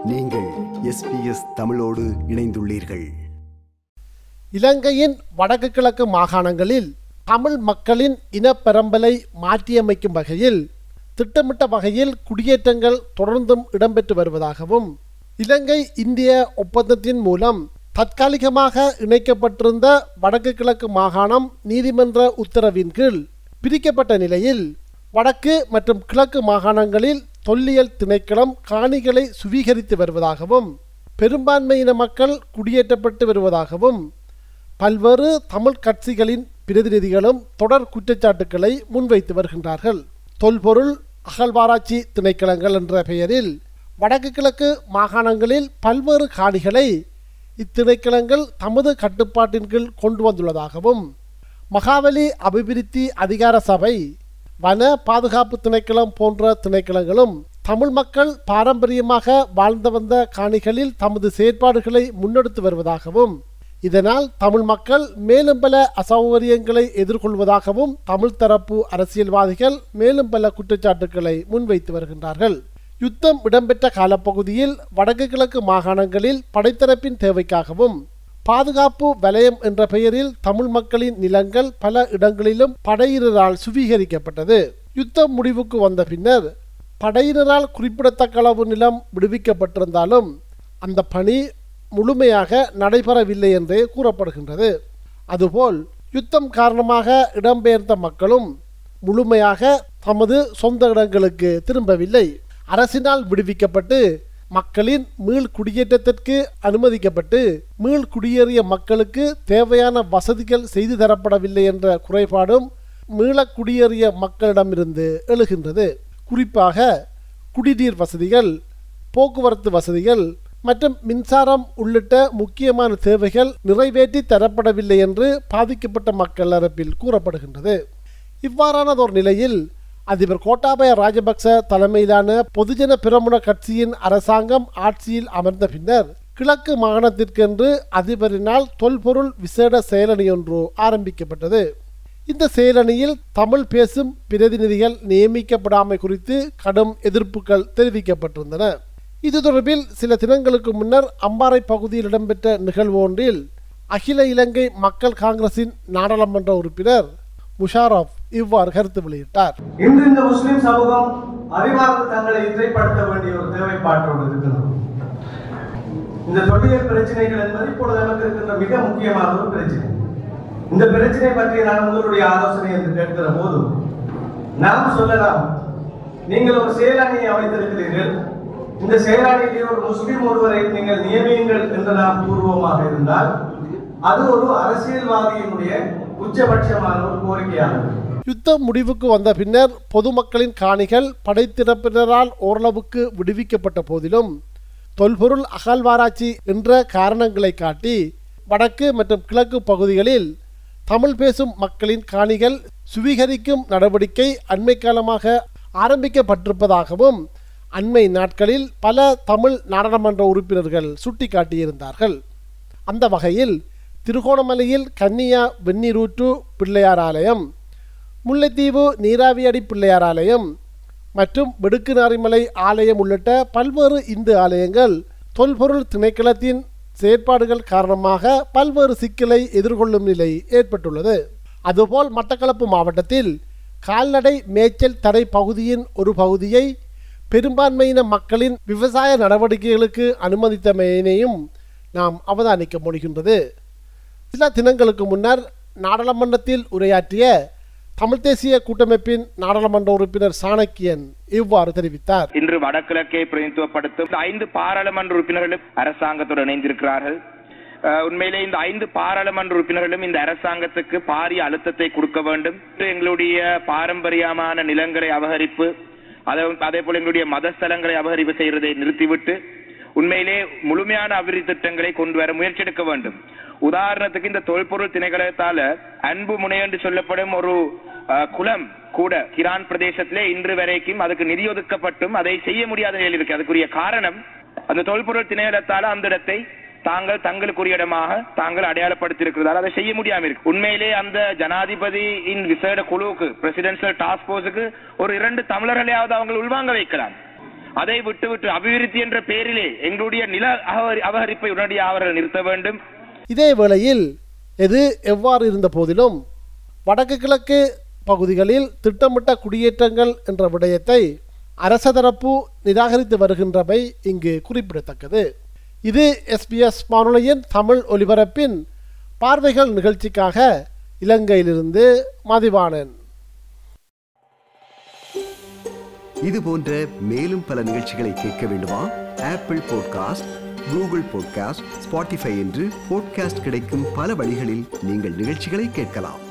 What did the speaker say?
நீங்கள் எஸ்பிஎஸ் தமிழோடு இணைந்துள்ளீர்கள் இலங்கையின் வடக்கு கிழக்கு மாகாணங்களில் தமிழ் மக்களின் இனப்பெரம்பலை மாற்றியமைக்கும் வகையில் திட்டமிட்ட வகையில் குடியேற்றங்கள் தொடர்ந்தும் இடம்பெற்று வருவதாகவும் இலங்கை இந்திய ஒப்பந்தத்தின் மூலம் தற்காலிகமாக இணைக்கப்பட்டிருந்த வடக்கு கிழக்கு மாகாணம் நீதிமன்ற உத்தரவின் கீழ் பிரிக்கப்பட்ட நிலையில் வடக்கு மற்றும் கிழக்கு மாகாணங்களில் தொல்லியல் திணைக்களம் காணிகளை சுவீகரித்து வருவதாகவும் பெரும்பான்மையின மக்கள் குடியேற்றப்பட்டு வருவதாகவும் பல்வேறு தமிழ் கட்சிகளின் பிரதிநிதிகளும் தொடர் குற்றச்சாட்டுக்களை முன்வைத்து வருகின்றார்கள் தொல்பொருள் அகழ்வாராய்ச்சி திணைக்களங்கள் என்ற பெயரில் வடக்கு கிழக்கு மாகாணங்களில் பல்வேறு காணிகளை இத்திணைக்களங்கள் தமது கட்டுப்பாட்டின் கீழ் கொண்டு வந்துள்ளதாகவும் மகாவலி அபிவிருத்தி அதிகார சபை வன பாதுகாப்பு திணைக்களம் போன்ற திணைக்களங்களும் தமிழ் மக்கள் பாரம்பரியமாக வாழ்ந்து வந்த காணிகளில் தமது செயற்பாடுகளை முன்னெடுத்து வருவதாகவும் இதனால் தமிழ் மக்கள் மேலும் பல அசௌகரியங்களை எதிர்கொள்வதாகவும் தமிழ் தரப்பு அரசியல்வாதிகள் மேலும் பல குற்றச்சாட்டுக்களை முன்வைத்து வருகின்றார்கள் யுத்தம் இடம்பெற்ற காலப்பகுதியில் வடக்கு கிழக்கு மாகாணங்களில் படைத்தரப்பின் தேவைக்காகவும் பாதுகாப்பு வலயம் என்ற பெயரில் தமிழ் மக்களின் நிலங்கள் பல இடங்களிலும் படையினரால் சுவீகரிக்கப்பட்டது யுத்தம் முடிவுக்கு வந்த பின்னர் படையினரால் குறிப்பிடத்தக்க அளவு நிலம் விடுவிக்கப்பட்டிருந்தாலும் அந்த பணி முழுமையாக நடைபெறவில்லை என்றே கூறப்படுகின்றது அதுபோல் யுத்தம் காரணமாக இடம்பெயர்ந்த மக்களும் முழுமையாக தமது சொந்த இடங்களுக்கு திரும்பவில்லை அரசினால் விடுவிக்கப்பட்டு மக்களின் மீள் குடியேற்றத்திற்கு அனுமதிக்கப்பட்டு மீள் குடியேறிய மக்களுக்கு தேவையான வசதிகள் செய்து தரப்படவில்லை என்ற குறைபாடும் மீள குடியேறிய மக்களிடமிருந்து எழுகின்றது குறிப்பாக குடிநீர் வசதிகள் போக்குவரத்து வசதிகள் மற்றும் மின்சாரம் உள்ளிட்ட முக்கியமான தேவைகள் நிறைவேற்றி தரப்படவில்லை என்று பாதிக்கப்பட்ட மக்கள் தரப்பில் கூறப்படுகின்றது இவ்வாறானதோர் நிலையில் அதிபர் கோட்டாபய ராஜபக்ச தலைமையிலான பொதுஜன பிரமுன கட்சியின் அரசாங்கம் ஆட்சியில் அமர்ந்த பின்னர் கிழக்கு மாகாணத்திற்கென்று அதிபரினால் தொல்பொருள் விசேட செயலணி ஒன்று ஆரம்பிக்கப்பட்டது இந்த செயலணியில் தமிழ் பேசும் பிரதிநிதிகள் நியமிக்கப்படாமை குறித்து கடும் எதிர்ப்புகள் தெரிவிக்கப்பட்டிருந்தன இது தொடர்பில் சில தினங்களுக்கு முன்னர் அம்பாறை பகுதியில் இடம்பெற்ற நிகழ்வு ஒன்றில் அகில இலங்கை மக்கள் காங்கிரசின் நாடாளுமன்ற உறுப்பினர் முஷாரப் இவ்வாறு கருத்து வெளியிட்டார் இன்று இந்த முஸ்லிம் சமூகம் அறிவார்ந்து தங்களை இசைப்படுத்த வேண்டிய ஒரு தேவைப்பாட்டோடு இருக்கிறது இந்த தொல்லியல் பிரச்சனைகள் என்பது இப்பொழுது நமக்கு இருக்கின்ற மிக முக்கியமான ஒரு பிரச்சனை இந்த பிரச்சனை பற்றி நான் உங்களுடைய ஆலோசனை என்று கேட்கிற போது நாம் சொல்லலாம் நீங்கள் ஒரு செயலணியை அமைத்திருக்கிறீர்கள் இந்த செயலாணியிலே ஒரு முஸ்லிம் ஒருவரை நீங்கள் நியமியுங்கள் என்று நாம் பூர்வமாக இருந்தால் அது ஒரு அரசியல்வாதியினுடைய உச்சபட்சமான ஒரு கோரிக்கையாகும் யுத்தம் முடிவுக்கு வந்த பின்னர் பொதுமக்களின் காணிகள் படைத்திறப்பினரால் ஓரளவுக்கு விடுவிக்கப்பட்ட போதிலும் தொல்பொருள் அகழ்வாராய்ச்சி என்ற காரணங்களை காட்டி வடக்கு மற்றும் கிழக்கு பகுதிகளில் தமிழ் பேசும் மக்களின் காணிகள் சுவீகரிக்கும் நடவடிக்கை அண்மை காலமாக ஆரம்பிக்கப்பட்டிருப்பதாகவும் அண்மை நாட்களில் பல தமிழ் நாடாளுமன்ற உறுப்பினர்கள் சுட்டிக்காட்டியிருந்தார்கள் அந்த வகையில் திருகோணமலையில் கன்னியா வெந்நீரூற்று பிள்ளையார் ஆலயம் முல்லைத்தீவு நீராவியடி பிள்ளையார் ஆலயம் மற்றும் வெடுக்குநாரிமலை ஆலயம் உள்ளிட்ட பல்வேறு இந்து ஆலயங்கள் தொல்பொருள் திணைக்களத்தின் செயற்பாடுகள் காரணமாக பல்வேறு சிக்கலை எதிர்கொள்ளும் நிலை ஏற்பட்டுள்ளது அதுபோல் மட்டக்களப்பு மாவட்டத்தில் கால்நடை மேய்ச்சல் தடை பகுதியின் ஒரு பகுதியை பெரும்பான்மையின மக்களின் விவசாய நடவடிக்கைகளுக்கு அனுமதித்தமையினையும் நாம் அவதானிக்க முடிகின்றது சில தினங்களுக்கு முன்னர் நாடாளுமன்றத்தில் உரையாற்றிய தமிழ் தேசிய கூட்டமைப்பின் நாடாளுமன்ற உறுப்பினர் சாணக்கியன் இவ்வாறு தெரிவித்தார் இன்று வடகிழக்கை பிரதிநிதித்துவப்படுத்தும் இந்த ஐந்து பாராளுமன்ற உறுப்பினர்களும் அரசாங்கத்துடன் இணைந்திருக்கிறார்கள் அஹ், உண்மையிலே இந்த ஐந்து பாராளுமன்ற உறுப்பினர்களும் இந்த அரசாங்கத்துக்கு பாரிய அழுத்தத்தை கொடுக்க வேண்டும் எங்களுடைய பாரம்பரியமான நிலங்களை அபகரிப்பு அதே அதே போல எங்களுடைய மதஸ்தலங்களை அபகரிப்பு செய்வதை நிறுத்திவிட்டு உண்மையிலே முழுமையான அபிவிருத்தி திட்டங்களை கொண்டு வர முயற்சி எடுக்க வேண்டும் உதாரணத்துக்கு இந்த தொல்பொருள் திணைக்களத்தால அன்பு முனை என்று சொல்லப்படும் ஒரு அஹ், குளம் கூட கிரான் பிரதேசத்திலே இன்று வரைக்கும் அதுக்கு நிதி ஒதுக்கப்பட்டும் அதை செய்ய முடியாத நிலையில் இருக்கு அதுக்குரிய காரணம் அந்த தொல்பொருள் திணைக்களத்தால அந்த இடத்தை தாங்கள் தங்களுக்குரிய இடமாக தாங்கள் அடையாளப்படுத்தி இருக்கிறதால அதை செய்ய முடியாம இருக்கு உண்மையிலே அந்த ஜனாதிபதியின் விசேட குழுவுக்கு பிரசிடென்சியல் டாஸ்க் போர்ஸுக்கு ஒரு இரண்டு தமிழர்களையாவது அவங்க உள்வாங்க வைக்கலாம் அதை விட்டுவிட்டு அபிவிருத்தி என்ற பெயரிலே எங்களுடைய நில அபகரி- அபகரிப்பை உடனடியாக அவர்கள் நிறுத்த வேண்டும் இதே வேளையில் எது எவ்வாறு இருந்த போதிலும் வடக்கு கிழக்கு பகுதிகளில் திட்டமிட்ட குடியேற்றங்கள் என்ற விடயத்தை அரச தரப்பு நிராகரித்து வருகின்றமை இங்கு குறிப்பிடத்தக்கது இது எஸ்பிஎஸ் வானொலியின் தமிழ் ஒலிபரப்பின் பார்வைகள் நிகழ்ச்சிக்காக இலங்கையிலிருந்து மதிவாணன் இது போன்ற மேலும் பல நிகழ்ச்சிகளை கேட்க வேண்டுமா Apple podcast Google podcast Spotify என்று பாட்காஸ்ட் கிடைக்கும் பல வழிகளில் நீங்கள் நிகழ்ச்சிகளை கேட்கலாம்